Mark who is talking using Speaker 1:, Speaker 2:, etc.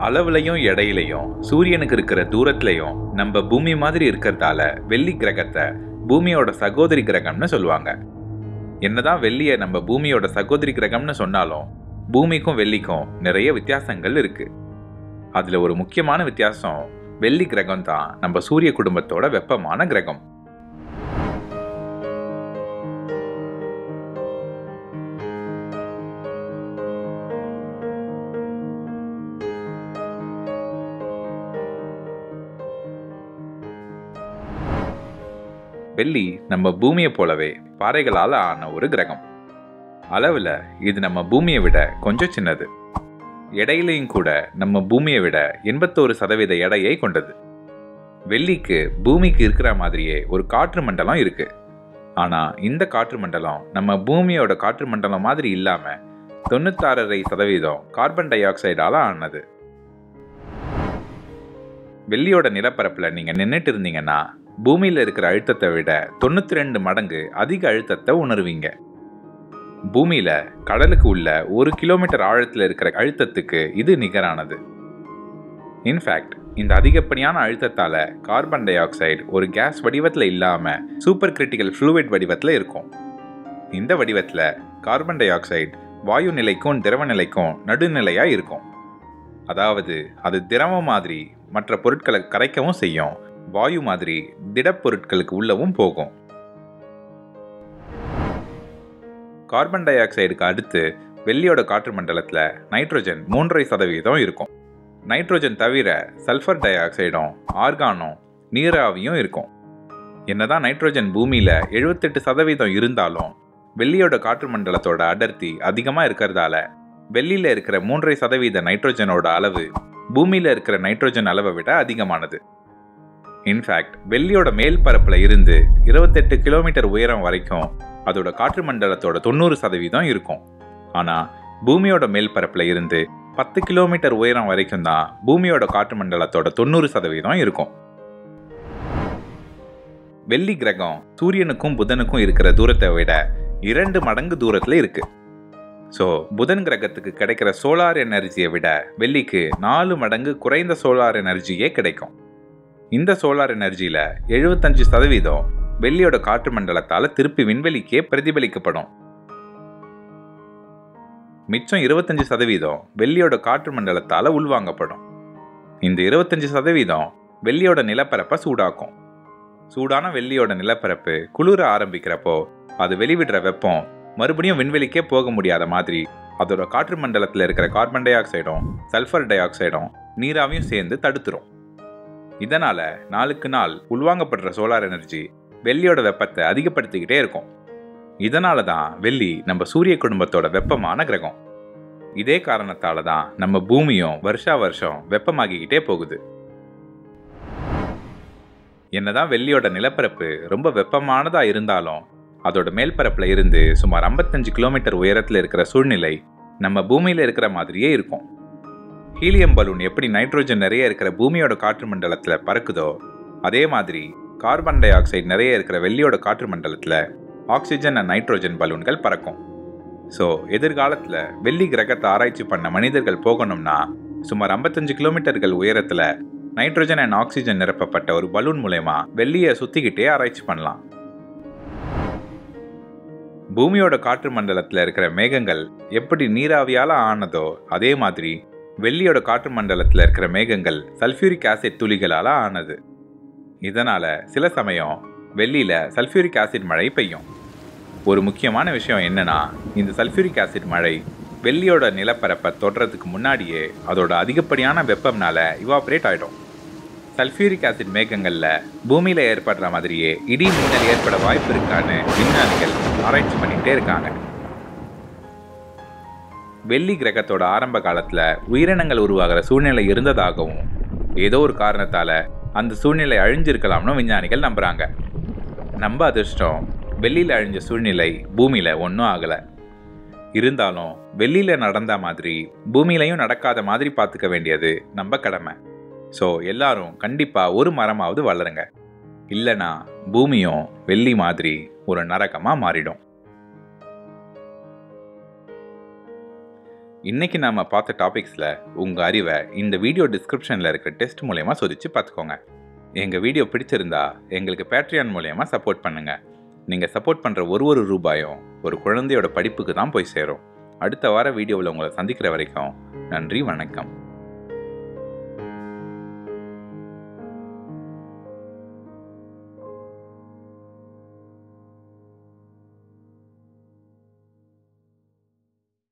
Speaker 1: அளவுலையும் எடையிலையும் சூரியனுக்கு இருக்கிற தூரத்திலையும் நம்ம பூமி மாதிரி இருக்கிறதால வெள்ளி கிரகத்தை பூமியோட சகோதரி கிரகம்னு சொல்லுவாங்க என்னதான் வெள்ளியை நம்ம பூமியோட சகோதரி கிரகம்னு சொன்னாலும் பூமிக்கும் வெள்ளிக்கும் நிறைய வித்தியாசங்கள் இருக்கு அதுல ஒரு முக்கியமான வித்தியாசம் வெள்ளி கிரகம் தான் நம்ம சூரிய குடும்பத்தோட வெப்பமான கிரகம் வெள்ளி நம்ம பூமியை போலவே பாறைகளால் ஆன ஒரு கிரகம் அளவில் இது நம்ம பூமியை விட கொஞ்சம் சின்னது எடையிலையும் கூட நம்ம பூமியை விட எண்பத்தோரு சதவீத எடையை கொண்டது வெள்ளிக்கு பூமிக்கு இருக்கிற மாதிரியே ஒரு காற்று மண்டலம் இருக்கு ஆனா இந்த காற்று மண்டலம் நம்ம பூமியோட காற்று மண்டலம் மாதிரி இல்லாம தொண்ணூத்தாறரை சதவீதம் கார்பன் டை ஆக்சைடால ஆனது வெள்ளியோட நிலப்பரப்புல நீங்க நின்றுட்டு இருந்தீங்கன்னா பூமியில இருக்கிற அழுத்தத்தை விட தொண்ணூத்தி ரெண்டு மடங்கு அதிக அழுத்தத்தை உணர்வீங்க பூமியில கடலுக்கு உள்ள ஒரு கிலோமீட்டர் ஆழத்துல இருக்கிற அழுத்தத்துக்கு இது நிகரானது இன்ஃபேக்ட் இந்த அதிகப்படியான அழுத்தத்தால கார்பன் டை ஆக்சைடு ஒரு கேஸ் வடிவத்தில் இல்லாம சூப்பர் கிரிட்டிக்கல் ஃப்ளூவிட் வடிவத்தில் இருக்கும் இந்த வடிவத்தில் கார்பன் டை ஆக்சைடு வாயு நிலைக்கும் திரவ நிலைக்கும் நடுநிலையா இருக்கும் அதாவது அது திரவம் மாதிரி மற்ற பொருட்களை கரைக்கவும் செய்யும் வாயு மாதிரி திடப்பொருட்களுக்கு உள்ளவும் போகும் கார்பன் டை ஆக்சைடுக்கு அடுத்து வெள்ளியோட காற்று மண்டலத்தில் நைட்ரோஜன் மூன்றரை சதவீதம் இருக்கும் நைட்ரோஜன் தவிர சல்ஃபர் டை ஆக்சைடும் ஆர்கானும் நீராவியும் இருக்கும் என்னதான் நைட்ரோஜன் பூமியில எழுபத்தெட்டு சதவீதம் இருந்தாலும் வெள்ளியோட காற்று மண்டலத்தோட அடர்த்தி அதிகமாக இருக்கிறதால வெள்ளியில இருக்கிற மூன்றரை சதவீத நைட்ரோஜனோட அளவு பூமியில இருக்கிற நைட்ரோஜன் அளவை விட அதிகமானது இன்ஃபேக்ட் வெள்ளியோட மேல் பரப்புல இருந்து இருபத்தெட்டு கிலோமீட்டர் உயரம் வரைக்கும் அதோட காற்று மண்டலத்தோட தொண்ணூறு சதவீதம் இருக்கும் ஆனா பூமியோட மேல் பரப்புல இருந்து பத்து கிலோமீட்டர் உயரம் வரைக்கும் தான் பூமியோட காற்று மண்டலத்தோட தொண்ணூறு சதவீதம் இருக்கும் வெள்ளி கிரகம் சூரியனுக்கும் புதனுக்கும் இருக்கிற தூரத்தை விட இரண்டு மடங்கு தூரத்துல இருக்கு ஸோ புதன் கிரகத்துக்கு கிடைக்கிற சோலார் எனர்ஜியை விட வெள்ளிக்கு நாலு மடங்கு குறைந்த சோலார் எனர்ஜியே கிடைக்கும் இந்த சோலார் எனர்ஜியில எழுபத்தஞ்சு சதவீதம் வெள்ளியோட காற்று மண்டலத்தால திருப்பி விண்வெளிக்கே பிரதிபலிக்கப்படும் மிச்சம் இருபத்தஞ்சு சதவீதம் வெள்ளியோட காற்று மண்டலத்தால உள்வாங்கப்படும் இந்த இருபத்தஞ்சு சதவீதம் வெள்ளியோட நிலப்பரப்பை சூடாக்கும் சூடான வெள்ளியோட நிலப்பரப்பு குளிர ஆரம்பிக்கிறப்போ அது வெளிவிடுற வெப்பம் மறுபடியும் விண்வெளிக்கே போக முடியாத மாதிரி அதோட காற்று மண்டலத்தில் இருக்கிற கார்பன் டை ஆக்சைடும் சல்ஃபர் டை ஆக்சைடும் நீராவையும் சேர்ந்து தடுத்துரும் இதனால நாளுக்கு நாள் உள்வாங்கப்படுற சோலார் எனர்ஜி வெள்ளியோட வெப்பத்தை அதிகப்படுத்திக்கிட்டே இருக்கும் இதனால தான் வெள்ளி நம்ம சூரிய குடும்பத்தோட வெப்பமான கிரகம் இதே காரணத்தால தான் நம்ம பூமியும் வருஷா வருஷம் வெப்பமாகிக்கிட்டே போகுது என்னதான் வெள்ளியோட நிலப்பரப்பு ரொம்ப வெப்பமானதா இருந்தாலும் அதோட மேல்பரப்புல இருந்து சுமார் 55 கிலோமீட்டர் உயரத்தில் இருக்கிற சூழ்நிலை நம்ம பூமியில இருக்கிற மாதிரியே இருக்கும் ஹீலியம் பலூன் எப்படி நைட்ரோஜன் நிறைய இருக்கிற பூமியோட காற்று மண்டலத்துல பறக்குதோ அதே மாதிரி கார்பன் டை ஆக்சைடு நிறைய இருக்கிற வெள்ளியோட காற்று மண்டலத்துல ஆக்சிஜன் அண்ட் நைட்ரோஜன் பலூன்கள் பறக்கும் ஸோ எதிர்காலத்தில் வெள்ளி கிரகத்தை ஆராய்ச்சி பண்ண மனிதர்கள் போகணும்னா சுமார் 55 கிலோமீட்டர்கள் உயரத்தில் நைட்ரோஜன் அண்ட் ஆக்சிஜன் நிரப்பப்பட்ட ஒரு பலூன் மூலயமா வெள்ளியை சுத்திக்கிட்டே ஆராய்ச்சி பண்ணலாம் பூமியோட காற்று மண்டலத்தில் இருக்கிற மேகங்கள் எப்படி நீராவியால ஆனதோ அதே மாதிரி வெள்ளியோட காற்று மண்டலத்தில் இருக்கிற மேகங்கள் சல்ஃபியூரிக் ஆசிட் துளிகளால ஆனது இதனால சில சமயம் வெள்ளியில சல்ஃபியூரிக் ஆசிட் மழை பெய்யும் ஒரு முக்கியமான விஷயம் என்னன்னா இந்த சல்ஃபியூரிக் ஆசிட் மழை வெள்ளியோட நிலப்பரப்பை தொடுறதுக்கு முன்னாடியே அதோட அதிகப்படியான வெப்பம்னால இவாப்ரேட் ஆயிடும் சல்ஃபியூரிக் ஆசிட் மேகங்கள்ல பூமியில ஏற்படுற மாதிரியே இடி மின்னல் ஏற்பட வாய்ப்பு இருக்கான்னு விஞ்ஞானிகள் ஆராய்ச்சி பண்ணிட்டே இருக்காங்க வெள்ளி கிரகத்தோட ஆரம்ப காலத்துல உயிரினங்கள் உருவாகிற சூழ்நிலை இருந்ததாகவும் ஏதோ ஒரு காரணத்தால அந்த சூழ்நிலை அழிஞ்சிருக்கலாம்னு விஞ்ஞானிகள் நம்புறாங்க நம்ம அதிர்ஷ்டம் வெள்ளியில அழிஞ்ச சூழ்நிலை பூமியில ஒன்றும் ஆகல இருந்தாலும் வெள்ளியில நடந்த மாதிரி பூமியிலையும் நடக்காத மாதிரி பார்த்துக்க வேண்டியது நம்ம கடமை ஸோ எல்லாரும் கண்டிப்பா ஒரு மரமாவது வளருங்க இல்லைனா பூமியும் வெள்ளி மாதிரி ஒரு நரகமா மாறிடும் இன்னைக்கு நாம பார்த்த டாபிக்ஸில் உங்கள் அறிவை இந்த வீடியோ டிஸ்கிரிப்ஷனில் இருக்கிற டெஸ்ட் மூலயமா சோதிச்சு பார்த்துக்கோங்க எங்கள் வீடியோ பிடிச்சிருந்தா எங்களுக்கு பேட்ரியான் மூலயமா சப்போர்ட் பண்ணுங்கள் நீங்கள் சப்போர்ட் பண்ணுற ஒரு ஒரு ரூபாயும் ஒரு குழந்தையோட படிப்புக்கு தான் போய் சேரும் அடுத்த வார வீடியோவில் உங்களை சந்திக்கிற வரைக்கும் நன்றி வணக்கம்